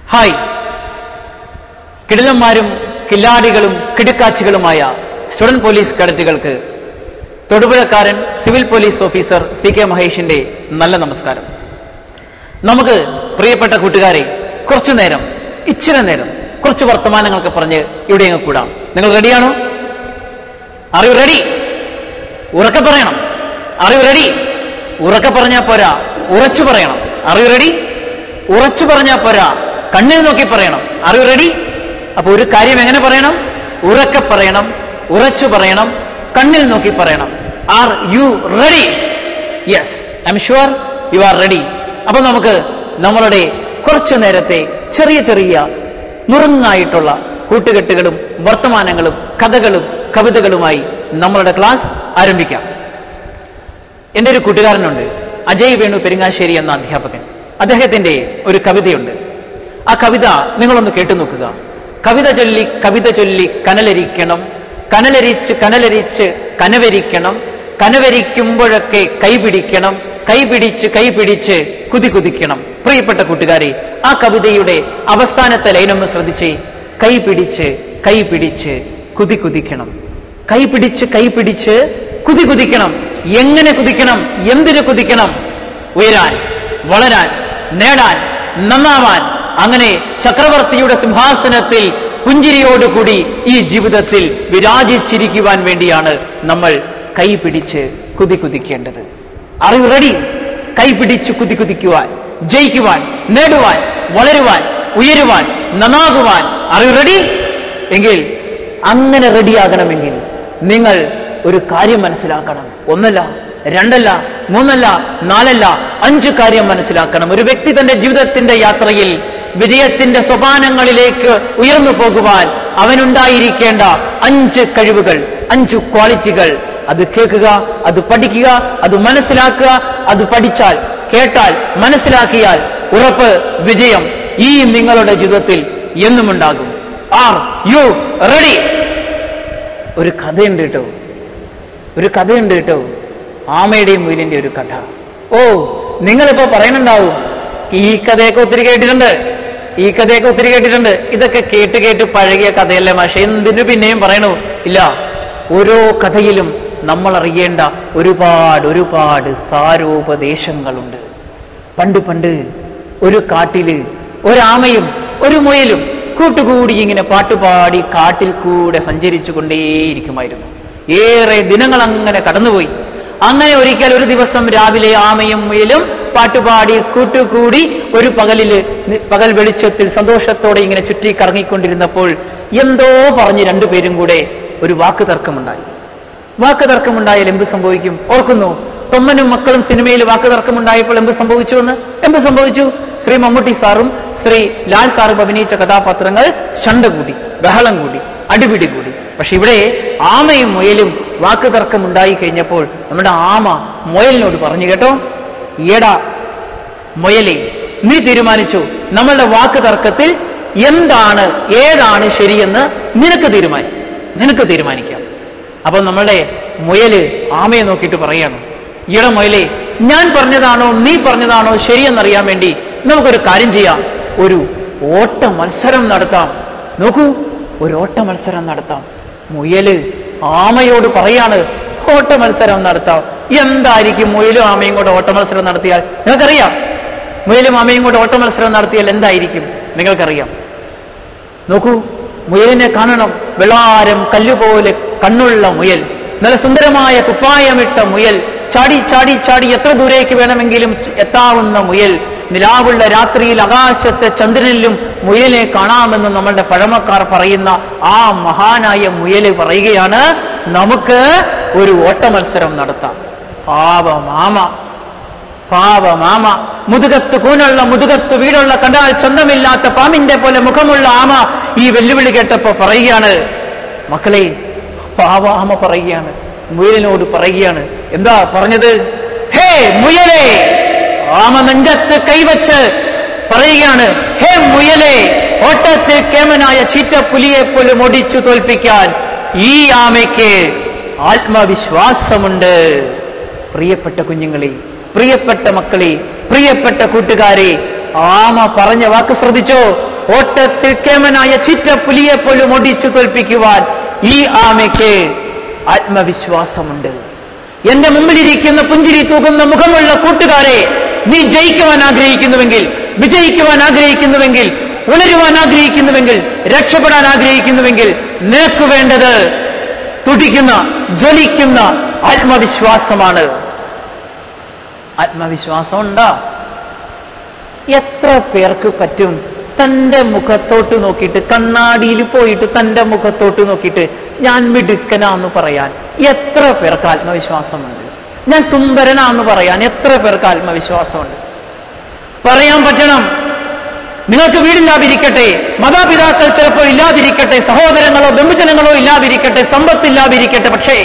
hi കിടിലന്മാരും കില്ലാടികളും കിടുക്കാച്ചികളുമായ സ്റ്റുഡന്റ് പോലീസ് കേഡറ്റുകൾക്ക് തൊടുപുഴക്കാരൻ civil police officer C K മഹേഷിന്റെ നല്ല നമസ്കാരം നമുക്ക് പ്രിയപ്പെട്ട കൂട്ടുകാരെ കുറച്ചു നേരം ഇച്ചിരി നേരം കുറച്ച് വർത്തമാനങ്ങളൊക്കെ പറഞ്ഞ് ഇവിടെ അങ്ങ് കൂടാം നിങ്ങൾ റെഡിയാണോ അറിയു റെഡി ഉറക്കെ പറയണം അറിയു റെഡി ഉറക്കെ പറഞ്ഞാൽ പോരാ ഉറച്ചു പറയണം അറിയു റെഡി ഉറച്ചു പറഞ്ഞാൽ പോരാ കണ്ണിൽ നോക്കി പറയണം അറിയു റെഡി അപ്പൊ ഒരു കാര്യം എങ്ങനെ പറയണം ഉറക്കെ പറയണം ഉറച്ചു പറയണം കണ്ണിൽ നോക്കി പറയണം are you ready yes I'm sure you are ready അപ്പൊ നമുക്ക് നമ്മളുടെ കുറച്ചു നേരത്തെ ചെറിയ ചെറിയ നുറുങ്ങായിട്ടുള്ള കൂട്ടുകെട്ടുകളും വർത്തമാനങ്ങളും കഥകളും കവിതകളുമായി നമ്മളുടെ ക്ലാസ് ആരംഭിക്കാം എൻ്റെ ഒരു കൂട്ടുകാരനുണ്ട് അജയ് വേണു പെരിങ്ങാശ്ശേരി എന്ന അധ്യാപകൻ അദ്ദേഹത്തിന്റെ ഒരു കവിതയുണ്ട് ആ കവിത നിങ്ങളൊന്ന് കേട്ടു നോക്കുക കവിത ചൊല്ലി കവിത ചൊല്ലി കനലരിക്കണം കനലരിച്ച് കനലരിച്ച് കനവരിക്കണം കനവരിക്കുമ്പോഴൊക്കെ കൈപിടിക്കണം കൈപിടിച്ച് കൈപിടിച്ച് കുതി കുതിക്കണം പ്രിയപ്പെട്ട കൂട്ടുകാരെ ആ കവിതയുടെ അവസാനത്തെ ലൈനൊന്ന് ശ്രദ്ധിച്ചേ കൈപിടിച്ച് കൈപിടിച്ച് കുതി കുതിക്കണം കൈപിടിച്ച് കൈപിടിച്ച് കുതി കുതിക്കണം എങ്ങനെ കുതിക്കണം എന്തിനു കുതിക്കണം ഉയരാൻ വളരാൻ നേടാൻ നന്നാവാൻ അങ്ങനെ ചക്രവർത്തിയുടെ സിംഹാസനത്തിൽ പുഞ്ചിരിയോടുകൂടി ഈ ജീവിതത്തിൽ വിരാജിച്ചിരിക്കുവാൻ വേണ്ടിയാണ് നമ്മൾ കൈപിടിച്ച് കുതി കുതിക്കേണ്ടത് അറിവ് റെഡി കൈപിടിച്ച് കുതി കുതിക്കുവാൻ ജയിക്കുവാൻ നേടുവാൻ വളരുവാൻ ഉയരുവാൻ നന്നാകുവാൻ അറിവ് റെഡി എങ്കിൽ അങ്ങനെ റെഡിയാകണമെങ്കിൽ നിങ്ങൾ ഒരു കാര്യം മനസ്സിലാക്കണം ഒന്നല്ല രണ്ടല്ല മൂന്നല്ല നാലല്ല അഞ്ച് കാര്യം മനസ്സിലാക്കണം ഒരു വ്യക്തി തന്റെ ജീവിതത്തിന്റെ യാത്രയിൽ വിജയത്തിന്റെ സോപാനങ്ങളിലേക്ക് ഉയർന്നു പോകുവാൻ അവനുണ്ടായിരിക്കേണ്ട അഞ്ച് കഴിവുകൾ അഞ്ച് ക്വാളിറ്റികൾ അത് കേൾക്കുക അത് പഠിക്കുക അത് മനസ്സിലാക്കുക അത് പഠിച്ചാൽ കേട്ടാൽ മനസ്സിലാക്കിയാൽ ഉറപ്പ് വിജയം ഈ നിങ്ങളുടെ ജീവിതത്തിൽ എന്നും ഉണ്ടാകും ആർ യു റെഡി ഒരു കഥയുണ്ട് കേട്ടോ ഒരു കഥയുണ്ട് കേട്ടോ ആമയുടെയും മുയിലിന്റെ ഒരു കഥ ഓ നിങ്ങളിപ്പോ പറയുന്നുണ്ടാവും ഈ കഥയൊക്കെ ഒത്തിരി കേട്ടിട്ടുണ്ട് ഈ കഥയൊക്കെ ഒത്തിരി കേട്ടിട്ടുണ്ട് ഇതൊക്കെ കേട്ട് കേട്ട് പഴകിയ കഥയല്ലേ മാഷെ എന്തിനു പിന്നെയും പറയണു ഇല്ല ഓരോ കഥയിലും നമ്മൾ അറിയേണ്ട ഒരുപാട് ഒരുപാട് സാരോപദേശങ്ങളുണ്ട് പണ്ട് പണ്ട് ഒരു കാട്ടില് ഒരാമയും ഒരു മുയലും കൂട്ടുകൂടി ഇങ്ങനെ പാട്ടുപാടി കാട്ടിൽ കൂടെ സഞ്ചരിച്ചു കൊണ്ടേയിരിക്കുമായിരുന്നു ഏറെ ദിനങ്ങൾ അങ്ങനെ കടന്നുപോയി അങ്ങനെ ഒരിക്കൽ ഒരു ദിവസം രാവിലെ ആമയും മുയലും പാട്ടുപാടി കൂട്ടുകൂടി ഒരു പകലില് നി- പകൽ വെളിച്ചത്തിൽ സന്തോഷത്തോടെ ഇങ്ങനെ ചുറ്റി കറങ്ങിക്കൊണ്ടിരുന്നപ്പോൾ എന്തോ പറഞ്ഞ് രണ്ടുപേരും കൂടെ ഒരു വാക്ക് തർക്കമുണ്ടായി വാക്ക് തർക്കമുണ്ടായാൽ എന്ത് സംഭവിക്കും ഓർക്കുന്നു തൊമ്മനും മക്കളും സിനിമയിൽ വാക്ക് തർക്കമുണ്ടായപ്പോൾ എന്ത് സംഭവിച്ചു എന്ന് എന്ത് സംഭവിച്ചു ശ്രീ മമ്മൂട്ടി സാറും ശ്രീ ലാൽ സാറും അഭിനയിച്ച കഥാപാത്രങ്ങൾ ശണ്ട കൂടി ബഹളം കൂടി അടിപിടി കൂടി പക്ഷെ ഇവിടെ ആമയും മുയലും വാക്ക് തർക്കം ഉണ്ടായി കഴിഞ്ഞപ്പോൾ നമ്മുടെ ആമ മുയലിനോട് പറഞ്ഞു കേട്ടോ ഏടാ മുയലെ നീ തീരുമാനിച്ചു നമ്മളുടെ വാക്ക് തർക്കത്തിൽ എന്താണ് ഏതാണ് ശരിയെന്ന് നിനക്ക് തീരുമാനി നിനക്ക് തീരുമാനിക്കാം അപ്പൊ നമ്മളുടെ മുയല് ആമയെ നോക്കിയിട്ട് പറയാണ് ഈട മുയലെ ഞാൻ പറഞ്ഞതാണോ നീ പറഞ്ഞതാണോ ശരിയെന്നറിയാൻ വേണ്ടി നമുക്കൊരു കാര്യം ചെയ്യാം ഒരു ഓട്ട മത്സരം നടത്താം നോക്കൂ ഒരു ഓട്ട മത്സരം നടത്താം മുയല് ആമയോട് പറയാണ് ഓട്ട മത്സരം നടത്താം എന്തായിരിക്കും മുയലും ആമയും കൂടെ ഓട്ട മത്സരം നടത്തിയാൽ നിങ്ങൾക്കറിയാം മുയലും ആമയും കൂടെ ഓട്ട മത്സരം നടത്തിയാൽ എന്തായിരിക്കും നിങ്ങൾക്കറിയാം നോക്കൂ മുയലിനെ കാണണം വെള്ളാരം കല്ലുപോലെ കണ്ണുള്ള മുയൽ നല്ല സുന്ദരമായ കുപ്പായമിട്ട മുയൽ ചാടി ചാടി ചാടി എത്ര ദൂരേക്ക് വേണമെങ്കിലും ച- എത്താവുന്ന മുയൽ നിലാവുള്ള രാത്രിയിൽ ആകാശത്തെ ചന്ദ്രനിലും മുയലിനെ കാണാമെന്ന് നമ്മളുടെ പഴമക്കാർ പറയുന്ന ആ മഹാനായ മുയല് പറയുകയാണ് നമുക്ക് ഒരു ഓട്ട മത്സരം നടത്താം പാവമാമ പാവമാമ മുതുകത്ത് കൂനുള്ള മുതുകത്ത് വീടുള്ള കണ്ടാൽ ചന്തമില്ലാത്ത പാമ്പിന്റെ പോലെ മുഖമുള്ള ആമ ഈ വെല്ലുവിളി കേട്ടപ്പോ പറയുകയാണ് മക്കളെ പാവ ആമ പറയുകയാണ് മുയലിനോട് പറയുകയാണ് എന്താ പറഞ്ഞത് ഹേ മുയലേ ആമ നെഞ്ചത്ത് കൈവച്ച് പറയുകയാണ് ഹേ മുയലേ ഓട്ടത്തിൽ കേമനായ ചീറ്റപ്പുലിയെ പോലും ഒടിച്ചു തോൽപ്പിക്കാൻ ഈ ആമയ്ക്ക് ആത്മവിശ്വാസമുണ്ട് പ്രിയപ്പെട്ട കുഞ്ഞുങ്ങളെ പ്രിയപ്പെട്ട മക്കളെ പ്രിയപ്പെട്ട കൂട്ടുകാരെ ആമ പറഞ്ഞ വാക്ക് ശ്രദ്ധിച്ചോ ഓട്ടത്തിൽ കേമനായ ചിറ്റപ്പുലിയെ പോലും ഒടിച്ചു തോൽപ്പിക്കുവാൻ ഈ ആമയ്ക്ക് ആത്മവിശ്വാസമുണ്ട് എന്റെ മുമ്പിലിരിക്കുന്ന പുഞ്ചിരി തൂകുന്ന മുഖമുള്ള കൂട്ടുകാരെ നീ ജയിക്കുവാൻ ആഗ്രഹിക്കുന്നുവെങ്കിൽ വിജയിക്കുവാൻ ആഗ്രഹിക്കുന്നുവെങ്കിൽ ഉണരുവാൻ ആഗ്രഹിക്കുന്നുവെങ്കിൽ രക്ഷപ്പെടാൻ ആഗ്രഹിക്കുന്നുവെങ്കിൽ നിനക്ക് വേണ്ടത് തുടിക്കുന്ന ജ്വലിക്കുന്ന ആത്മവിശ്വാസമാണ് ആത്മവിശ്വാസം ഉണ്ടോ എത്ര പേർക്ക് പറ്റും തന്റെ മുഖത്തോട്ട് നോക്കിയിട്ട് കണ്ണാടിയിൽ പോയിട്ട് തന്റെ മുഖത്തോട്ട് നോക്കിയിട്ട് ഞാൻ മിടുക്കനാന്ന് പറയാൻ എത്ര പേർക്ക് ആത്മവിശ്വാസമുണ്ട് ഞാൻ സുന്ദരനാന്ന് പറയാൻ എത്ര പേർക്ക് ആത്മവിശ്വാസമുണ്ട് പറയാൻ പറ്റണം നിങ്ങൾക്ക് വീടില്ലാതിരിക്കട്ടെ മാതാപിതാക്കൾ ചിലപ്പോൾ ഇല്ലാതിരിക്കട്ടെ സഹോദരങ്ങളോ ബന്ധുജനങ്ങളോ ഇല്ലാതിരിക്കട്ടെ സമ്പത്തില്ലാതിരിക്കട്ടെ പക്ഷേ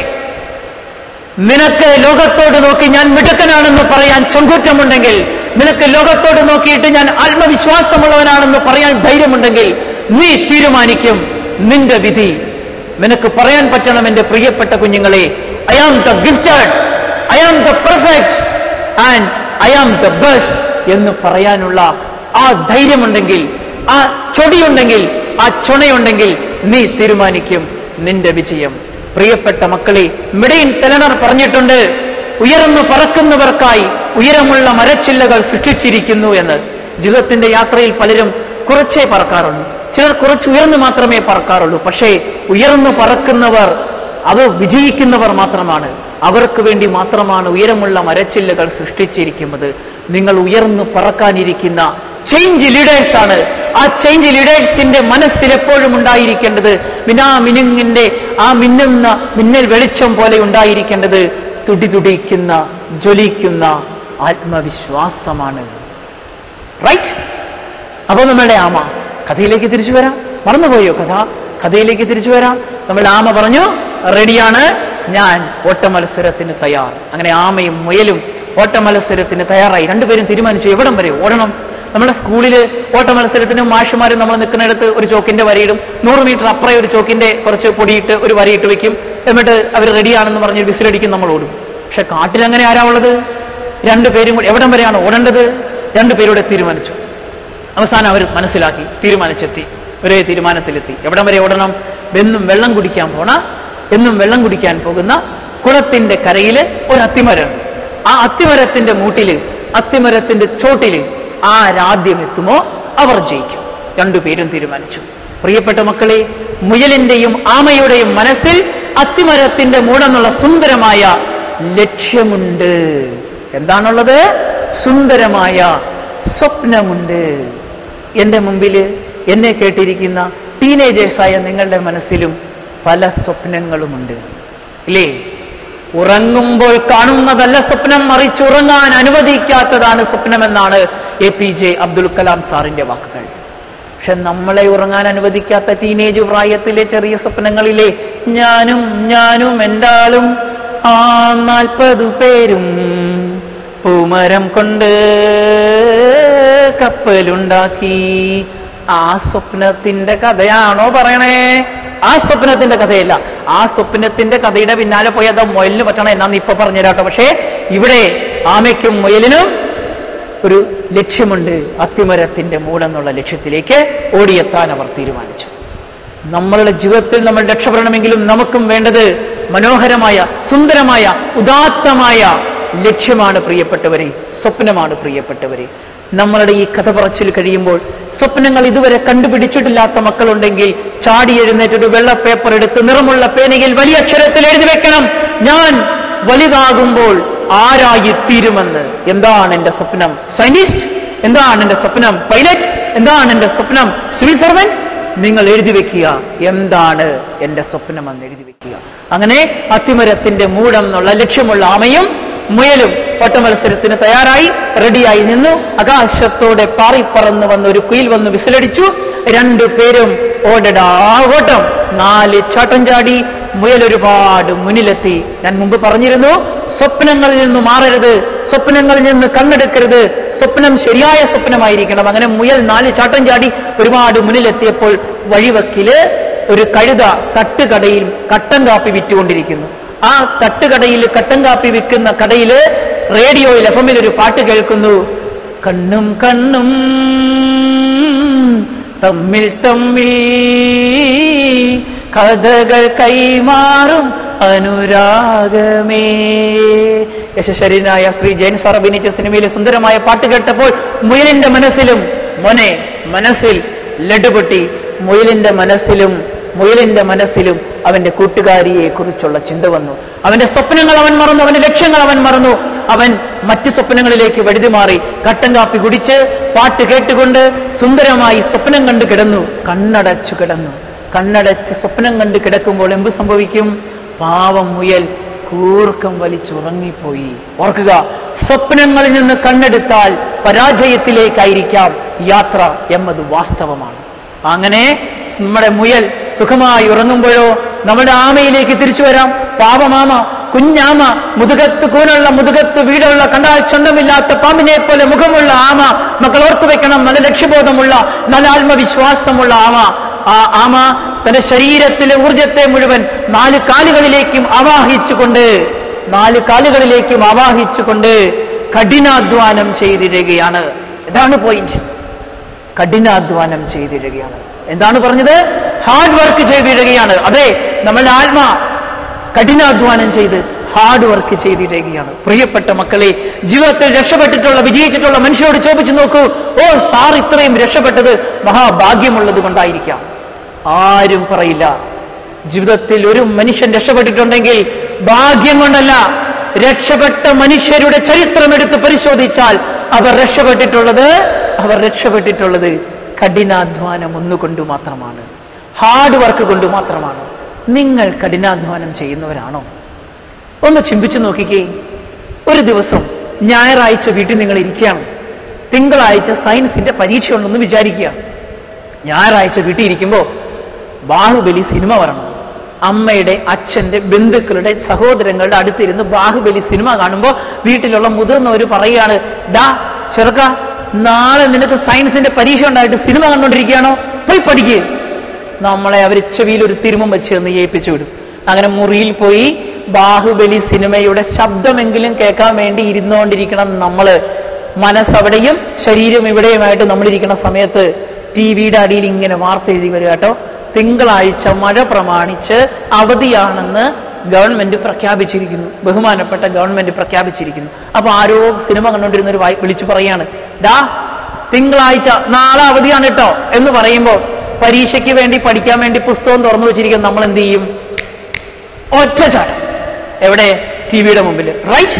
നിനക്ക് ലോകത്തോട് നോക്കി ഞാൻ മിടുക്കനാണെന്ന് പറയാൻ ചങ്കൂറ്റമുണ്ടെങ്കിൽ നിനക്ക് ലോകത്തോട് നോക്കിയിട്ട് ഞാൻ ആത്മവിശ്വാസമുള്ളവനാണെന്ന് പറയാൻ ധൈര്യമുണ്ടെങ്കിൽ നീ തീരുമാനിക്കും നിന്റെ വിധി നിനക്ക് പറയാൻ പറ്റണം എന്റെ പ്രിയപ്പെട്ട കുഞ്ഞുങ്ങളെ I am the gifted I am the perfect and I am the best എന്ന് പറയാനുള്ള ആ ധൈര്യമുണ്ടെങ്കിൽ ആ ചൊടിയുണ്ടെങ്കിൽ ആ ചുണയുണ്ടെങ്കിൽ നീ തീരുമാനിക്കും നിന്റെ വിജയം പ്രിയപ്പെട്ട മക്കളെ മിടയിൻ തെലണർ പറഞ്ഞിട്ടുണ്ട് ഉയർന്നു പറക്കുന്നവർക്കായി ഉയരമുള്ള മരച്ചില്ലകൾ സൃഷ്ടിച്ചിരിക്കുന്നു എന്ന് ജീവിതത്തിന്റെ യാത്രയിൽ പലരും കുറച്ചേ പറക്കാറുള്ളൂ ചിലർ കുറച്ച് ഉയർന്നു മാത്രമേ പറക്കാറുള്ളൂ പക്ഷേ ഉയർന്നു പറക്കുന്നവർ അത് വിജയിക്കുന്നവർ മാത്രമാണ് അവർക്ക് വേണ്ടി മാത്രമാണ് ഉയരമുള്ള മരച്ചില്ലകൾ സൃഷ്ടിച്ചിരിക്കുന്നത് നിങ്ങൾ ഉയർന്നു പറക്കാനിരിക്കുന്ന ചേഞ്ച് ലീഡേഴ്സ് ആണ് ആ ചേഞ്ച് ലീഡേഴ്സിന്റെ മനസ്സിൽ എപ്പോഴും ഉണ്ടായിരിക്കേണ്ടത് മിനാ മിനുങ്ങിന്റെ ആ മിന്നുന്ന മിന്നൽ വെളിച്ചം പോലെ ഉണ്ടായിരിക്കേണ്ടത് തുടി തുടിക്കുന്ന ജ്വലിക്കുന്ന ആത്മവിശ്വാസമാണ് റൈറ്റ് അപ്പൊ നമ്മളുടെ ആമ കഥയിലേക്ക് തിരിച്ചു വരാം മറന്നുപോയോ കഥ കഥയിലേക്ക് തിരിച്ചു വരാം നമ്മളുടെ ആമ പറഞ്ഞു റെഡിയാണ് ഞാൻ ഓട്ടമത്സരത്തിന് തയ്യാർ അങ്ങനെ ആമയും മുയലും ഓട്ടമത്സരത്തിന് തയ്യാറായി രണ്ടുപേരും തീരുമാനിച്ചു എവിടം വരെ ഓടണം നമ്മുടെ സ്കൂളിൽ ഓട്ടമത്സരത്തിന് മാഷുമാരും നമ്മൾ നിൽക്കുന്നിടത്ത് ഒരു ചോക്കിന്റെ വരയിടും നൂറ് മീറ്റർ അപ്പുറം ഒരു ചോക്കിന്റെ കുറച്ച് പൊടിയിട്ട് ഒരു വരയിട്ട് വെക്കും എന്നിട്ട് അവർ റെഡിയാണെന്ന് പറഞ്ഞ് വിസിലടിക്കും നമ്മൾ ഓടും പക്ഷെ കാട്ടിൽ അങ്ങനെ ആരാ ഉള്ളത് രണ്ടുപേരും കൂടി എവിടം വരെയാണ് ഓടേണ്ടത് രണ്ടുപേരുടെ തീരുമാനിച്ചു അവസാനം അവർ മനസ്സിലാക്കി തീരുമാനിച്ചെത്തി ഒരേ തീരുമാനത്തിലെത്തി എവിടം വരെ ഓടണം എന്നും വെള്ളം കുടിക്കാൻ പോണ എന്നും വെള്ളം കുടിക്കാൻ പോകുന്ന കുളത്തിന്റെ കരയിൽ ഒരു അത്തിമരമുണ്ട് ആ അത്തിമരത്തിന്റെ മൂട്ടില് അത്തിമരത്തിന്റെ ചോട്ടില് ആരാദ്യം എത്തുമോ അവർ ജയിക്കും രണ്ടുപേരും തീരുമാനിച്ചു പ്രിയപ്പെട്ട മക്കളെ മുയലിന്റെയും ആമയുടെയും മനസ്സിൽ അത്തിമരത്തിന്റെ മൂടെന്നുള്ള സുന്ദരമായ ലക്ഷ്യമുണ്ട് എന്താണുള്ളത് സുന്ദരമായ സ്വപ്നമുണ്ട് എന്റെ മുമ്പിൽ എന്നെ കേട്ടിരിക്കുന്ന ടീനേജേഴ്സായ നിങ്ങളുടെ മനസ്സിലും പല സ്വപ്നങ്ങളുമുണ്ട് ഇല്ലേ ഉറങ്ങുമ്പോൾ കാണുന്നതല്ല സ്വപ്നം മറിച്ചുറങ്ങാൻ അനുവദിക്കാത്തതാണ് സ്വപ്നമെന്നാണ് A P J Abdul Kalam സാറിന്റെ വാക്കുകൾ പക്ഷെ നമ്മളെ ഉറങ്ങാൻ അനുവദിക്കാത്ത ടീനേജ് പ്രായത്തിലെ ചെറിയ സ്വപ്നങ്ങളിലെ ഞാനും ഞാനും എന്താളും ആ നാൽപ്പതു പേരും പൂമരം കൊണ്ട് കപ്പലുണ്ടാക്കി ആ സ്വപ്നത്തിന്റെ കഥയാണോ പറയണേ ആ സ്വപ്നത്തിന്റെ കഥയല്ല ആ സ്വപ്നത്തിന്റെ കഥയുടെ പിന്നാലെ പോയി അത് മുയലിന് പറ്റണം എന്നാന്ന് ഇപ്പൊ പറഞ്ഞുതരാട്ടോ പക്ഷേ ഇവിടെ ആമയ്ക്കും മുയലിനും ഒരു ലക്ഷ്യമുണ്ട് അത്തിമരത്തിന്റെ മൂടെന്നുള്ള ലക്ഷ്യത്തിലേക്ക് ഓടിയെത്താൻ അവർ തീരുമാനിച്ചു നമ്മളുടെ ജീവിതത്തിൽ നമ്മൾ രക്ഷപ്പെടണമെങ്കിലും നമുക്കും വേണ്ടത് മനോഹരമായ സുന്ദരമായ ഉദാത്തമായ ലക്ഷ്യമാണ് പ്രിയപ്പെട്ടവരെ സ്വപ്നമാണ് പ്രിയപ്പെട്ടവരെ നമ്മളുടെ ഈ കഥ പറച്ചിൽ കഴിയുമ്പോൾ സ്വപ്നങ്ങൾ ഇതുവരെ കണ്ടുപിടിച്ചിട്ടില്ലാത്ത മക്കളുണ്ടെങ്കിൽ ചാടി എഴുന്നേറ്റ് ഒരു വെള്ള പേപ്പർ എടുത്ത് നിറമുള്ള പേനയിൽ വലിയ അക്ഷരത്തിൽ എഴുതി വെക്കണം ഞാൻ വലുതാകുമ്പോൾ ആരായി തീരുമെന്ന് എന്താണ് എന്റെ സ്വപ്നം സയന്റിസ്റ്റ് എന്താണ് എന്റെ സ്വപ്നം പൈലറ്റ് എന്താണ് എന്റെ സ്വപ്നം സിവിൽ സർവന്റ് നിങ്ങൾ എഴുതി വെക്കുക എന്താണ് എന്റെ സ്വപ്നമെന്ന് എഴുതി വെക്കുക അങ്ങനെ അത്തിമരത്തിന്റെ മൂടം എന്നുള്ള ലക്ഷ്യമുള്ള ആമയും മുയലും ഓട്ടമത്സരത്തിന് തയ്യാറായി റെഡിയായി നിന്നു ആകാശത്തോടെ പാറിപ്പറന്ന് വന്ന ഒരു കുയിൽ വന്ന് വിസിലടിച്ചു രണ്ടു പേരും ഓടടാ ഓട്ടം നാല് ചാട്ടം ചാടി മുയൽ ഒരുപാട് മുന്നിലെത്തി ഞാൻ മുമ്പ് പറഞ്ഞിരുന്നു സ്വപ്നങ്ങളിൽ നിന്ന് മാറരുത് സ്വപ്നങ്ങളിൽ നിന്ന് കണ്ണെടുക്കരുത് സ്വപ്നം ശരിയായ സ്വപ്നമായിരിക്കണം അങ്ങനെ മുയൽ നാല് ചാട്ടം ചാടി ഒരുപാട് മുന്നിലെത്തിയപ്പോൾ വഴിവക്കില് ഒരു കഴുത തട്ടുകടയിൽ കട്ടൻ കാപ്പി വിറ്റുകൊണ്ടിരിക്കുന്നു ആ തട്ടുകടയിൽ കട്ടൻ കാപ്പി വിൽക്കുന്ന കടയില് റേഡിയോയിൽ എഫമിൽ ഒരു പാട്ട് കേൾക്കുന്നു കണ്ണും കണ്ണും തമ്മിൽ തമ്മിൽ കഥകൾ കൈമാറും അനുരാഗമേ യശശരീരനായ ശ്രീ ജയൻ സാർ അഭിനയിച്ച സിനിമയിലെ സുന്ദരമായ പാട്ട് കേട്ടപ്പോൾ മുയലിന്റെ മനസ്സിലും മോനെ മനസ്സിൽ ലഡുപൊട്ടി മുയലിന്റെ മനസ്സിലും മുയലിന്റെ മനസ്സിലും അവന്റെ കൂട്ടുകാരിയെ കുറിച്ചുള്ള ചിന്ത വന്നു അവന്റെ സ്വപ്നങ്ങൾ അവൻ മറന്നു അവന്റെ ലക്ഷ്യങ്ങൾ അവൻ മറന്നു അവൻ മറ്റ് സ്വപ്നങ്ങളിലേക്ക് വഴുതി മാറി കട്ടൻ കാപ്പി കുടിച്ച് പാട്ട് കേട്ടുകൊണ്ട് സുന്ദരമായി സ്വപ്നം കണ്ടു കിടന്നു കണ്ണടച്ചു കിടന്നു കണ്ണടച്ച് സ്വപ്നം കണ്ട് കിടക്കുമ്പോൾ എന്ത് സംഭവിക്കും പാവം മുയൽ കൂർക്കം വലിച്ചുറങ്ങിപ്പോയി ഓർക്കുക സ്വപ്നങ്ങളിൽ നിന്ന് കണ്ണെടുത്താൽ പരാജയത്തിലേക്കായിരിക്കാം യാത്ര എന്നത് വാസ്തവമാണ് അങ്ങനെ നമ്മുടെ മുയൽ സുഖമായി ഉറങ്ങുമ്പോഴോ നമ്മുടെ ആമയിലേക്ക് തിരിച്ചു വരാം പാപമാമ കുഞ്ഞാമ മുതുകത്ത് കൂനുള്ള മുതുകത്ത് വീടുള്ള കണ്ടാൽ ചന്തമില്ലാത്ത പാമ്പിനെ പോലെ മുഖമുള്ള ആമ മക്കൾ ഓർത്തു വെക്കണം നല്ല ലക്ഷ്യബോധമുള്ള നല്ല ആത്മവിശ്വാസമുള്ള ആമ ആ ആമ തന്റെ ശരീരത്തിലെ ഊർജത്തെ മുഴുവൻ നാല് കാലുകളിലേക്കും ആവാഹിച്ചുകൊണ്ട് നാല് കാലുകളിലേക്കും ആവാഹിച്ചുകൊണ്ട് കഠിനാധ്വാനം ചെയ്തിടുകയാണ് ഇതാണ് പോയിന്റ് കഠിനാധ്വാനം ചെയ്തിടുകയാണ് എന്താണ് പറഞ്ഞത് ഹാർഡ് വർക്ക് ചെയ്തിടുകയാണ് അതെ നമ്മളുടെ ആത്മ കഠിനാധ്വാനം ചെയ്ത് ഹാർഡ് വർക്ക് ചെയ്തിടുകയാണ് പ്രിയപ്പെട്ട മക്കളെ ജീവിതത്തിൽ രക്ഷപ്പെട്ടിട്ടുള്ള വിജയിച്ചിട്ടുള്ള മനുഷ്യരോട് ചോദിച്ചു നോക്കൂ ഓ സാർ ഇത്രയും രക്ഷപ്പെട്ടത് മഹാഭാഗ്യമുള്ളത് കൊണ്ടായിരിക്കാം ആരും പറയില്ല ജീവിതത്തിൽ ഒരു മനുഷ്യൻ രക്ഷപ്പെട്ടിട്ടുണ്ടെങ്കിൽ ഭാഗ്യം കൊണ്ടല്ല രക്ഷപ്പെട്ട മനുഷ്യരുടെ ചരിത്രം എടുത്ത് പരിശോധിച്ചാൽ അവർ രക്ഷപ്പെട്ടിട്ടുള്ളത് അവർ രക്ഷപ്പെട്ടിട്ടുള്ളത് കഠിനാധ്വാനം ഒന്നുകൊണ്ട് മാത്രമാണ് ഹാർഡ് വർക്ക് കൊണ്ട് മാത്രമാണ് നിങ്ങൾ കഠിനാധ്വാനം ചെയ്യുന്നവരാണോ ഒന്ന് ചിന്തിച്ചു നോക്കിക്കേ ഒരു ദിവസം ഞായറാഴ്ച വീട്ടിൽ നിങ്ങൾ ഇരിക്കുകയാണ് തിങ്കളാഴ്ച സയൻസിന്റെ പരീക്ഷ ഉണ്ടെന്ന് വിചാരിക്കുക ഞായറാഴ്ച വീട്ടിൽ ഇരിക്കുമ്പോൾ ബാഹുബലി സിനിമ വരണം അമ്മയുടെ അച്ഛന്റെ ബന്ധുക്കളുടെ സഹോദരങ്ങളുടെ അടുത്തിരുന്ന് ബാഹുബലി സിനിമ കാണുമ്പോൾ വീട്ടിലുള്ള മുതിർന്നവർ പറയുകയാണ് ഡാ ചെറുക്ക നാളെ നിനക്ക് സയൻസിന്റെ പരീക്ഷ ഉണ്ടായിട്ട് സിനിമ കണ്ടോണ്ടിരിക്കുകയാണോ പോയി പഠിക്കുക നമ്മളെ അവർ ചെവിയിൽ ഒരു തിരുമും വെച്ച് എന്ന് ഏൽപ്പിച്ചു വിടും അങ്ങനെ മുറിയിൽ പോയി ബാഹുബലി സിനിമയുടെ ശബ്ദമെങ്കിലും കേൾക്കാൻ വേണ്ടി ഇരുന്നുകൊണ്ടിരിക്കണം നമ്മള് മനസ്സവിടെയും ശരീരം ഇവിടെയുമായിട്ട് നമ്മളിരിക്കുന്ന സമയത്ത് ടി വിയുടെ അടിയിൽ ഇങ്ങനെ വാർത്ത എഴുതി വരിക കേട്ടോ തിങ്കളാഴ്ച മഴ പ്രമാണിച്ച് അവധിയാണെന്ന് ഗവൺമെന്റ് പ്രഖ്യാപിച്ചിരിക്കുന്നു ബഹുമാനപ്പെട്ട ഗവൺമെന്റ് പ്രഖ്യാപിച്ചിരിക്കുന്നു അപ്പൊ ആരോ സിനിമ കണ്ടുകൊണ്ടിരുന്ന ഒരു വിളിച്ചു പറയാണ് ഡാ തിങ്കളാഴ്ച നാളെ അവധിയാണ് കേട്ടോ എന്ന് പറയുമ്പോൾ പരീക്ഷയ്ക്ക് വേണ്ടി പഠിക്കാൻ വേണ്ടി പുസ്തകം തുറന്നു വെച്ചിരിക്കുന്ന നമ്മൾ എന്ത് ചെയ്യും ഒറ്റ ചാട്ടം എവിടെ ടി വിയുടെ മുമ്പിൽ റൈറ്റ്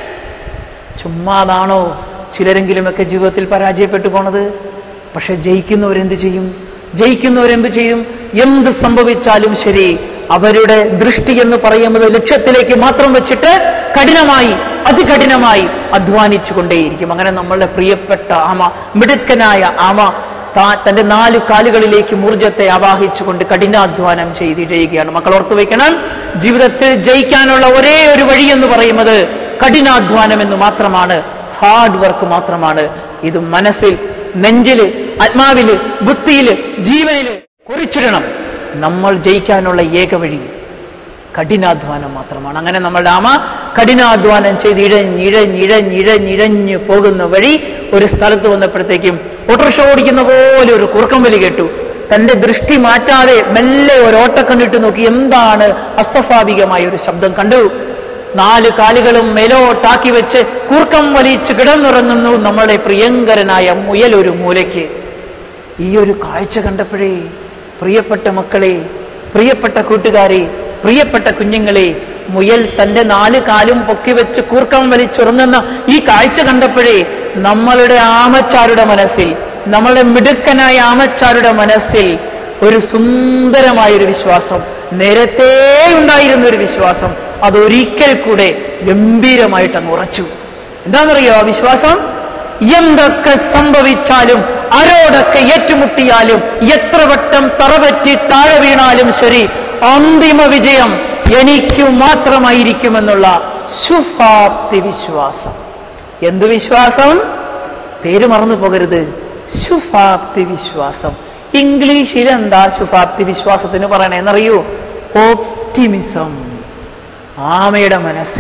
ചുമ്മാതാണോ ചിലരെങ്കിലുമൊക്കെ ജീവിതത്തിൽ പരാജയപ്പെട്ടു പോണത് പക്ഷെ ജയിക്കുന്നവരെന്ത് ചെയ്യും ജയിക്കുന്നവരെന്ത് ചെയ്യും എന്ത് സംഭവിച്ചാലും ശരി അവരുടെ ദൃഷ്ടി എന്ന് പറയുന്നത് ലക്ഷ്യത്തിലേക്ക് മാത്രം വെച്ചിട്ട് കഠിനമായി അതികഠിനമായി അധ്വാനിച്ചു കൊണ്ടേയിരിക്കും അങ്ങനെ നമ്മളുടെ പ്രിയപ്പെട്ട ആമ മിടുക്കനായ ആമ താ തന്റെ നാല് കാലുകളിലേക്ക് ഊർജത്തെ ആവാഹിച്ചുകൊണ്ട് കഠിനാധ്വാനം ചെയ്തിരിക്കുകയാണ് മക്കൾ ഓർത്തു വയ്ക്കണം ജീവിതത്തിൽ ജയിക്കാനുള്ള ഒരേ ഒരു വഴി എന്ന് പറയുന്നത് കഠിനാധ്വാനം എന്ന് മാത്രമാണ് ഹാർഡ് വർക്ക് മാത്രമാണ് ഇത് മനസ്സിൽ നെഞ്ചില് ആത്മാവില് ബുദ്ധിയില് ജീവനില് കുറിച്ചിടണം നമ്മൾ ജയിക്കാനുള്ള ഏക വഴി കഠിനാധ്വാനം മാത്രമാണ് അങ്ങനെ നമ്മളുടെ ആമ കഠിനാധ്വാനം ചെയ്ത് ഇഴഞ്ഞിഴഞ്ഞിഴഞ്ഞിഴഞ്ഞിഴഞ്ഞു പോകുന്ന വഴി ഒരു സ്ഥലത്ത് വന്നപ്പോഴത്തേക്കും ഓട്ടോറിക്ഷ ഓടിക്കുന്ന പോലെ ഒരു കുറുക്കം വലി കേട്ടു തന്റെ ദൃഷ്ടി മാറ്റാതെ മെല്ലെ ഒരു ഓട്ടക്കണ്ണിട്ട് നോക്കി എന്താണ് അസ്വാഭാവികമായ ഒരു ശബ്ദം കണ്ടു നാല് കാലുകളും മേലോട്ടാക്കി വെച്ച് കൂർക്കം വലിച്ച് കിടന്നുറങ്ങുന്നു നമ്മുടെ പ്രിയങ്കരനായ മുയൽ ഒരു മൂലയ്ക്ക് ഈ ഒരു കാഴ്ച കണ്ടപ്പോഴേ പ്രിയപ്പെട്ട മക്കളെ പ്രിയപ്പെട്ട കൂട്ടുകാരെ പ്രിയപ്പെട്ട കുഞ്ഞുങ്ങളെ മുയൽ തന്റെ നാല് കാലും പൊക്കി വെച്ച് കൂർക്കം വലിച്ചുറങ്ങുന്ന ഈ കാഴ്ച കണ്ടപ്പോഴേ നമ്മളുടെ ആമച്ചാരുടെ മനസ്സിൽ നമ്മളുടെ മിടുക്കനായ ആമച്ചാരുടെ മനസ്സിൽ ഒരു സുന്ദരമായ ഒരു വിശ്വാസം നേരത്തെ ഉണ്ടായിരുന്ന ഒരു വിശ്വാസം അതൊരിക്കൽ കൂടെ ഗംഭീരമായിട്ട് അങ്ങ് ഉറച്ചു എന്താണെന്നറിയോ ആ വിശ്വാസം എന്തൊക്കെ സംഭവിച്ചാലും ആരോടൊക്കെ ഏറ്റുമുട്ടിയാലും എത്ര വട്ടം തറപറ്റി താഴെ വീണാലും ശരി അന്തിമ വിജയം എനിക്ക് മാത്രമായിരിക്കുമെന്നുള്ള ശുഭാപ്തി വിശ്വാസം എന്ത് വിശ്വാസം പേര് മറന്നു പോകരുത് ശുഭാപ്തി വിശ്വാസം ഇംഗ്ലീഷിൽ എന്താ ശുഭാപ്തി വിശ്വാസത്തിന് പറയണേന്നറിയൂ ഓപ്റ്റിമിസം ആമയുടെ മനസ്സിൽ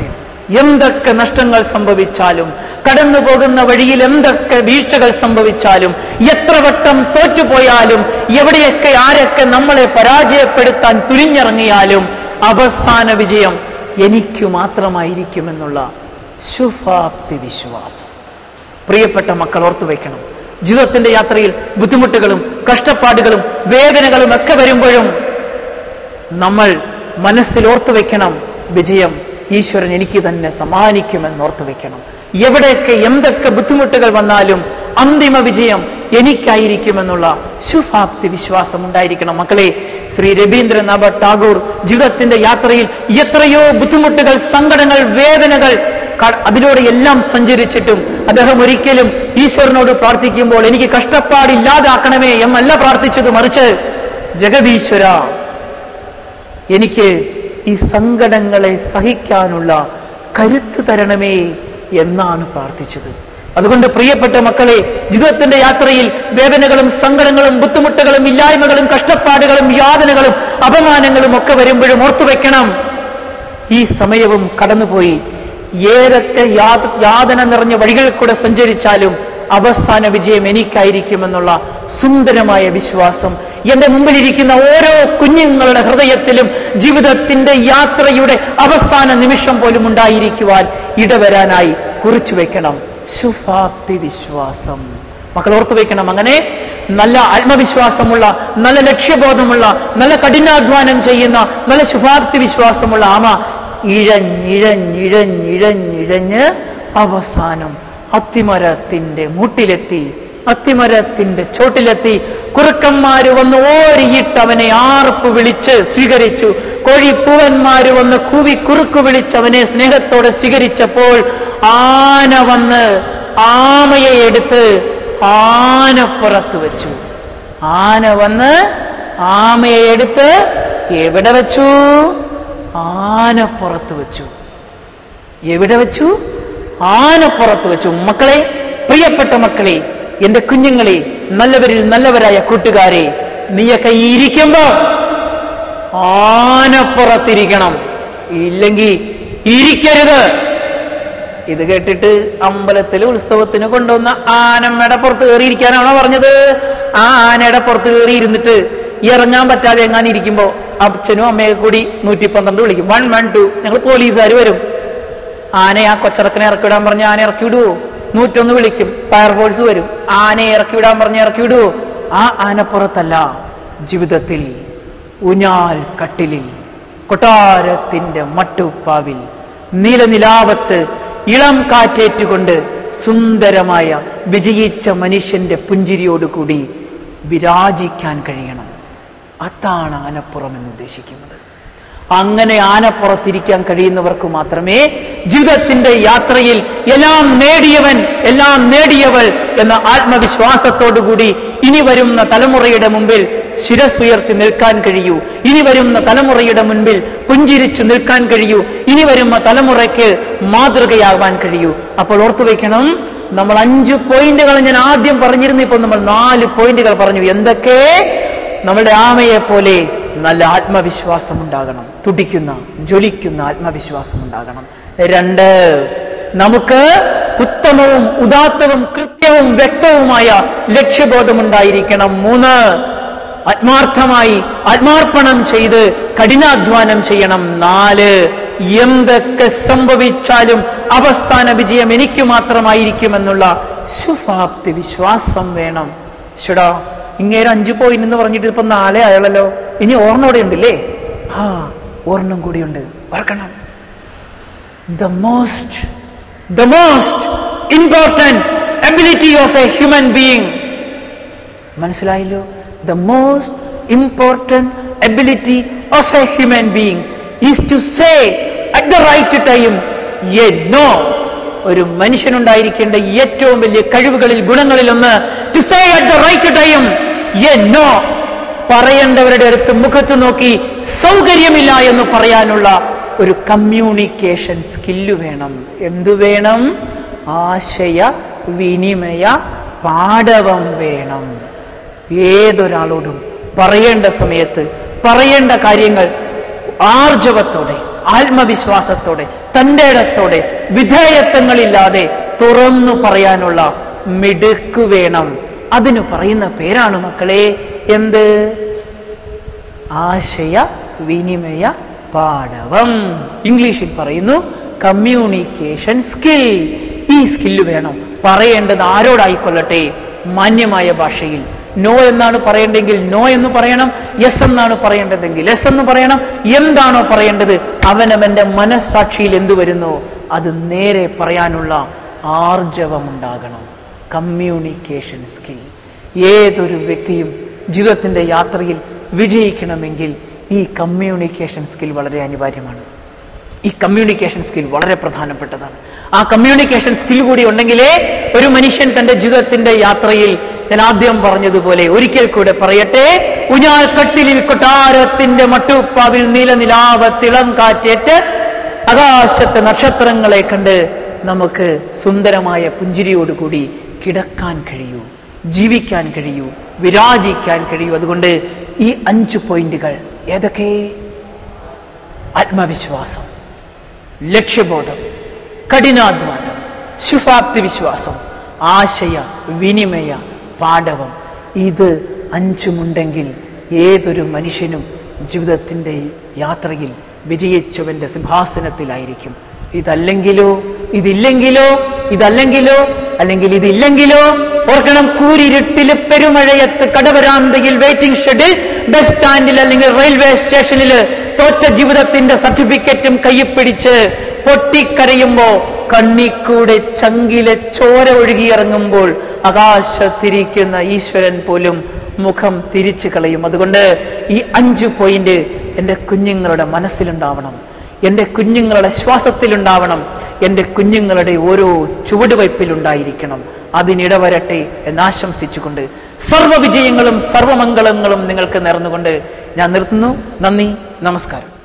എന്തൊക്കെ നഷ്ടങ്ങൾ സംഭവിച്ചാലും കടന്നു പോകുന്ന വഴിയിൽ എന്തൊക്കെ വീഴ്ചകൾ സംഭവിച്ചാലും എത്ര വട്ടം തോറ്റുപോയാലും എവിടെയൊക്കെ ആരൊക്കെ നമ്മളെ പരാജയപ്പെടുത്താൻ തുനിഞ്ഞിറങ്ങിയാലും അവസാന വിജയം എനിക്കു മാത്രമായിരിക്കുമെന്നുള്ള ശുഭാപ്തി വിശ്വാസം പ്രിയപ്പെട്ട മക്കൾ ഓർത്തു വയ്ക്കണം ജീവിതത്തിന്റെ യാത്രയിൽ ബുദ്ധിമുട്ടുകളും കഷ്ടപ്പാടുകളും വേദനകളും ഒക്കെ വരുമ്പോഴും നമ്മൾ മനസ്സിൽ ഓർത്തു വെക്കണം വിജയം ഈശ്വരൻ എനിക്ക് തന്നെ സമ്മാനിക്കുമെന്ന് ഓർത്തു വെക്കണം എവിടെയൊക്കെ എന്തൊക്കെ ബുദ്ധിമുട്ടുകൾ വന്നാലും അന്തിമ വിജയം എനിക്കായിരിക്കുമെന്നുള്ള ശുഭാപ്തി വിശ്വാസം ഉണ്ടായിരിക്കണം മക്കളെ ശ്രീ രവീന്ദ്രനാഥ ടാഗോർ ജീവിതത്തിന്റെ യാത്രയിൽ എത്രയോ ബുദ്ധിമുട്ടുകൾ സങ്കടങ്ങൾ വേദനകൾ ക- അതിലൂടെ എല്ലാം സഞ്ചരിച്ചിട്ടും അദ്ദേഹം ഒരിക്കലും ഈശ്വരനോട് പ്രാർത്ഥിക്കുമ്പോൾ എനിക്ക് കഷ്ടപ്പാടില്ലാതാക്കണമേ എന്നല്ല പ്രാർത്ഥിച്ചത് മറിച്ച് ജഗദീശ്വര എനിക്ക് ഈ സങ്കടങ്ങളെ സഹിക്കാനുള്ള കരുത്ത് തരണമേ എന്നാണ് പ്രാർത്ഥിച്ചത് അതുകൊണ്ട് പ്രിയപ്പെട്ട മക്കളെ ജീവിതത്തിന്റെ യാത്രയിൽ വേദനകളും സങ്കടങ്ങളും ബുദ്ധിമുട്ടുകളും ഇല്ലായ്മകളും കഷ്ടപ്പാടുകളും യാതനകളും അപമാനങ്ങളും ഒക്കെ വരുമ്പോഴും ഓർത്തു വെക്കണം ഈ സമയവും കടന്നുപോയി ഏതൊക്കെ യാത- യാതന നിറഞ്ഞ വഴികളിൽ കൂടെ സഞ്ചരിച്ചാലും അവസാന വിജയം എനിക്കായിരിക്കുമെന്നുള്ള സുന്ദരമായ വിശ്വാസം എന്റെ മുമ്പിലിരിക്കുന്ന ഓരോ കുഞ്ഞുങ്ങളുടെ ഹൃദയത്തിലും ജീവിതത്തിന്റെ യാത്രയുടെ അവസാന നിമിഷം പോലും ഉണ്ടായിരിക്കുവാൻ ഇടവരാനായി കുറിച്ചു വെക്കണം ശുഭാപ്തി വിശ്വാസം മക്കൾ ഓർത്തു വെക്കണം അങ്ങനെ നല്ല ആത്മവിശ്വാസമുള്ള നല്ല ലക്ഷ്യബോധമുള്ള നല്ല കഠിനാധ്വാനം ചെയ്യുന്ന നല്ല ശുഭാപ്തി വിശ്വാസമുള്ള ആമ ഇഴഞ്ഞിഴഞ്ഞിഴഞ്ഞിഴഞ്ഞിഴഞ്ഞ് അവസാനം അത്തിമരത്തിന്റെ മൂട്ടിലെത്തി അത്തിമരത്തിന്റെ ചോട്ടിലെത്തി കുറുക്കന്മാര് വന്ന് ഓരിയിട്ട് അവനെ ആർപ്പ് വിളിച്ച് സ്വീകരിച്ചു കോഴിപ്പൂവന്മാര് വന്ന് കൂവി കുറുക്കു വിളിച്ച് അവനെ സ്നേഹത്തോടെ സ്വീകരിച്ചപ്പോൾ ആന വന്ന് ആമയെ എടുത്ത് ആനപ്പുറത്ത് വെച്ചു ആന വന്ന് ആമയെ എടുത്ത് എവിടെ വെച്ചു ആനപ്പുറത്ത് വെച്ചു എവിടെ വെച്ചു ആനപ്പുറത്ത് വെച്ചു മക്കളെ പ്രിയപ്പെട്ട മക്കളെ എന്റെ കുഞ്ഞുങ്ങളെ നല്ലവരിൽ നല്ലവരായ കൂട്ടുകാരെ നീയൊക്കെ ഈ ഇരിക്കുമ്പോ ആനപ്പുറത്തിരിക്കണം ഇല്ലെങ്കിൽ ഇരിക്കരുത് ഇത് കേട്ടിട്ട് അമ്പലത്തിൽ ഉത്സവത്തിന് കൊണ്ടുവന്ന ആനമ്മയുടെ പുറത്ത് കയറിയിരിക്കാനാണോ പറഞ്ഞത് ആ ആനയുടെ പുറത്ത് കയറി ഇരുന്നിട്ട് ഇറങ്ങാൻ പറ്റാതെ എങ്ങാൻ ഇരിക്കുമ്പോ അച്ഛനും അമ്മയൊക്കെ കൂടി നൂറ്റി പന്ത്രണ്ട് വിളിക്കും വൺ വൺ ടു ഞങ്ങൾ പോലീസുകാർ വരും ആനയെ ആ കൊച്ചറക്കനെ ഇറക്കി വിടാൻ പറഞ്ഞ ആന ഇറക്കി വിടുവോ നൂറ്റൊന്ന് വിളിക്കും ഫയർഫോഴ്സ് വരും ആനയെ ഇറക്കി വിടാൻ പറഞ്ഞ ഇറക്കി വിടുവോ ആ ആനപ്പുറത്തല്ല ജീവിതത്തിൽ ഊഞ്ഞാൽ കട്ടിലിൽ കൊട്ടാരത്തിന്റെ മട്ടുപ്പാവിൽ നീലനിലാവത്ത് ഇളം കാറ്റേറ്റുകൊണ്ട് സുന്ദരമായ വിജയിച്ച മനുഷ്യന്റെ പുഞ്ചിരിയോടുകൂടി വിരാജിക്കാൻ കഴിയണം അതാണ് ആനപ്പുറം എന്ന് ഉദ്ദേശിക്കുന്നത് അങ്ങനെ ആനപ്പുറത്തിരിക്കാൻ കഴിയുന്നവർക്ക് മാത്രമേ ജീവിതത്തിന്റെ യാത്രയിൽ എല്ലാം നേടിയവൻ എല്ലാം നേടിയവൾ എന്ന ആത്മവിശ്വാസത്തോടുകൂടി ഇനി വരുന്ന തലമുറയുടെ മുമ്പിൽ ശിരസുയർത്തി നിൽക്കാൻ കഴിയൂ ഇനി വരുന്ന തലമുറയുടെ മുൻപിൽ പുഞ്ചിരിച്ചു നിൽക്കാൻ കഴിയൂ ഇനി വരുന്ന തലമുറയ്ക്ക് മാതൃകയാവാൻ കഴിയൂ അപ്പോൾ ഓർത്തു വയ്ക്കണം നമ്മൾ അഞ്ച് പോയിന്റുകൾ ഞാൻ ആദ്യം പറഞ്ഞിരുന്നു ഇപ്പോൾ നമ്മൾ നാല് പോയിന്റുകൾ പറഞ്ഞു എന്തൊക്കെ നമ്മളുടെ ആമയെ പോലെ നല്ല ആത്മവിശ്വാസം ഉണ്ടാകണം തുടിക്കുന്ന ജ്വലിക്കുന്ന ആത്മവിശ്വാസം ഉണ്ടാകണം രണ്ട് നമുക്ക് ഉത്തമവും ഉദാത്തവും കൃത്യവും വ്യക്തവുമായ ലക്ഷ്യബോധം ഉണ്ടായിരിക്കണം മൂന്ന് ആത്മാർത്ഥമായി ആത്മാർപ്പണം ചെയ്ത് കഠിനാധ്വാനം ചെയ്യണം നാല് എന്തൊക്കെ സംഭവിച്ചാലും അവസാന വിജയം എനിക്ക് മാത്രമായിരിക്കുമെന്നുള്ള ശുഭാപ്തി വിശ്വാസം വേണം ഷുടാ ഇങ്ങേര് അഞ്ചു പോയിന്റ് എന്ന് പറഞ്ഞിട്ട് ഇപ്പൊ നാളെ ആയുള്ളല്ലോ ഇനി ഓർമ്മ ഉണ്ടല്ലേ ആ ഓർണം കൂടിയുണ്ട് ഓർക്കണം the most the most important ability of a human being മനസ്സിലായല്ലോ the most important ability of a human being is to say at the right time a no ഒരു മനുഷ്യനുണ്ടായിരിക്കേണ്ട ഏറ്റവും വലിയ കഴിവുകളിൽ ഗുണങ്ങളിൽ ഒന്ന് to say at the right time a no പറയേണ്ടവരുടെ അടുത്ത് മുഖത്ത് നോക്കി സൗകര്യമില്ല എന്ന് പറയാനുള്ള ഒരു കമ്മ്യൂണിക്കേഷൻ സ്കില്ല് വേണം എന്തു വേണം ആശയ വിനിമയ പാടവം വേണം ഏതൊരാളോടും പറയേണ്ട സമയത്ത് പറയേണ്ട കാര്യങ്ങൾ ആർജവത്തോടെ ആത്മവിശ്വാസത്തോടെ തൻ്റെ ഇടത്തോടെ വിധേയത്വങ്ങളില്ലാതെ തുറന്നു പറയാനുള്ള മിടുക്ക് വേണം അതിന് പറയുന്ന പേരാണ് മക്കളെ എന്ത് ആശയ വിനിമയ പാടവം ഇംഗ്ലീഷിൽ പറയുന്നു കമ്മ്യൂണിക്കേഷൻ സ്കിൽ ഈ സ്കില്ല് വേണം പറയേണ്ടത് ആരോടായിക്കൊള്ളട്ടെ മാന്യമായ ഭാഷയിൽ നോ എന്നാണ് പറയേണ്ടെങ്കിൽ നോ എന്ന് പറയണം യെസ് എന്നാണ് പറയേണ്ടതെങ്കിൽ യെസ് എന്ന് പറയണം എന്താണോ പറയേണ്ടത് അവനവന്റെ മനസ്സാക്ഷിയിൽ എന്തു വരുന്നോ അത് നേരെ പറയാനുള്ള ആർജവമുണ്ടാകണം കമ്മ്യൂണിക്കേഷൻ സ്കിൽ ഏതൊരു വ്യക്തിയും ജീവിതത്തിന്റെ യാത്രയിൽ വിജയിക്കണമെങ്കിൽ ഈ കമ്മ്യൂണിക്കേഷൻ സ്കിൽ വളരെ അനിവാര്യമാണ് ഈ കമ്മ്യൂണിക്കേഷൻ സ്കിൽ വളരെ പ്രധാനപ്പെട്ടതാണ് ആ കമ്മ്യൂണിക്കേഷൻ സ്കിൽ കൂടി ഉണ്ടെങ്കിലേ ഒരു മനുഷ്യൻ തന്റെ ജീവിതത്തിന്റെ യാത്രയിൽ ഞാൻ ആദ്യം പറഞ്ഞതുപോലെ ഒരിക്കൽ കൂടെ പറയട്ടെ ഉഞ്ഞാൽ കട്ടിലിൽ കൊട്ടാരത്തിന്റെ മട്ടുപ്പാവിൽ നീലനിലാവ തിളം കാറ്റേറ്റ് ആകാശത്തെ നക്ഷത്രങ്ങളെ കണ്ട് നമുക്ക് സുന്ദരമായ പുഞ്ചിരിയോടുകൂടി കിടക്കാൻ കഴിയൂ ജീവിക്കാൻ കഴിയൂ വിരാജിക്കാൻ കഴിയൂ അതുകൊണ്ട് ഈ അഞ്ച് പോയിന്റുകൾ ഏതൊക്കെ ആത്മവിശ്വാസം ലക്ഷ്യബോധം കഠിനാധ്വാനം ശുഭാപ്തി വിശ്വാസം ആശയ വിനിമയ പാഠവം ഇത് അഞ്ചുമുണ്ടെങ്കിൽ ഏതൊരു മനുഷ്യനും ജീവിതത്തിൻ്റെ യാത്രയിൽ വിജയിച്ചവന്റെ സിംഹാസനത്തിലായിരിക്കും ഇതല്ലെങ്കിലോ ഇതില്ലെങ്കിലോ ഇതല്ലെങ്കിലോ അല്ലെങ്കിൽ ഇതില്ലെങ്കിലോ ഓർക്കണം കൂരിരുട്ടില് പെരുമഴയത്ത് കടവരാന്തയിൽ വെയിറ്റിംഗ് ഷെഡിൽ ബസ് സ്റ്റാൻഡിൽ അല്ലെങ്കിൽ റെയിൽവേ സ്റ്റേഷനിൽ തോറ്റ ജീവിതത്തിന്റെ സർട്ടിഫിക്കറ്റും കയ്യിപ്പിടിച്ച് പൊട്ടിക്കരയുമ്പോ കണ്ണിക്കൂടെ ചങ്കിലെ ചോര ഒഴുകിയിറങ്ങുമ്പോൾ ആകാശത്തിരിക്കുന്ന ഈശ്വരൻ പോലും മുഖം തിരിച്ചു കളയും അതുകൊണ്ട് ഈ അഞ്ച് പോയിന്റ് എൻ്റെ കുഞ്ഞുങ്ങളുടെ മനസ്സിലുണ്ടാവണം എൻ്റെ കുഞ്ഞുങ്ങളുടെ ശ്വാസത്തിലുണ്ടാവണം എൻ്റെ കുഞ്ഞുങ്ങളുടെ ഓരോ ചുവടുവയ്പ്പിലുണ്ടായിരിക്കണം അതിനിടവരട്ടെ എന്നാശംസിച്ചുകൊണ്ട് സർവ്വ വിജയങ്ങളും സർവ്വമംഗളങ്ങളും നിങ്ങൾക്ക് നേർന്നുകൊണ്ട് ഞാൻ നിർത്തുന്നു നന്ദി നമസ്കാരം